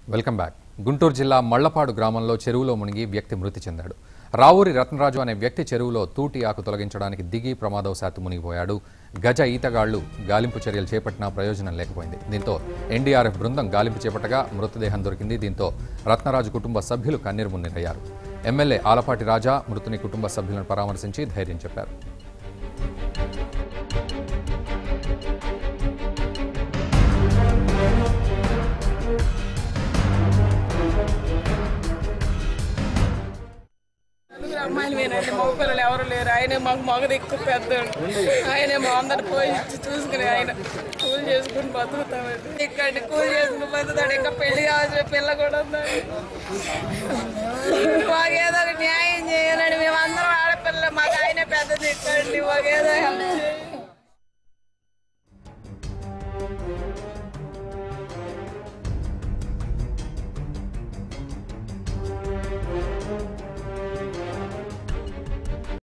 welcome back Guntur జిల్లా మళ్లపాడు గ్రామంలో చెరువులో మునిగి వ్యక్తి మృతి చెందాడు రావూరి రత్నరాజు అనే వ్యక్తి చెరువులో తూటి ఆకు తొలగించడానికి దిగి ప్రమాదవశాత్తు మునిగిపోయాడు గజ ఈతగాళ్లు గాలింపు చర్యలు చేపట్టినా ప్రయోజనం లేకపోయింది దీంతో ఎన్డీఆర్ఎఫ్ బృందం గాలింపు చేపట్టగా మృతదేహం దొరికింది దీంతో రత్నరాజు కుటుంబ సభ్యులు కన్నీరు మున్నీరయ్యారు ఎమ్మెల్యే ఆలపాటి రాజా మృతుని కుటుంబ సభ్యులను పరామర్శించి ధైర్యం చెప్పారు నలుగురు అమ్మాయిలు వేనండి మగ పిల్లలు ఎవరు లేరు ఆయనే మాకు మగది ఎక్కువ పెద్దోడు ఆయనే మా అందరు పోయి ఇచ్చి చూసుకుని ఆయన కూలి చేసుకుని బతుకుతామండి ఇక్కడ కూలి చేసుకుని బతుకుతాడు ఇంకా పెళ్లి కావాల్సిన పిల్ల కూడా ఉందండి మాకేదో ఒక న్యాయం చేయాలండి మేమందరం ఆడపిల్లలు మాకు ఆయనే పెద్దది ఇక్కడండి మాకేదో హెల్ప్ చేయండి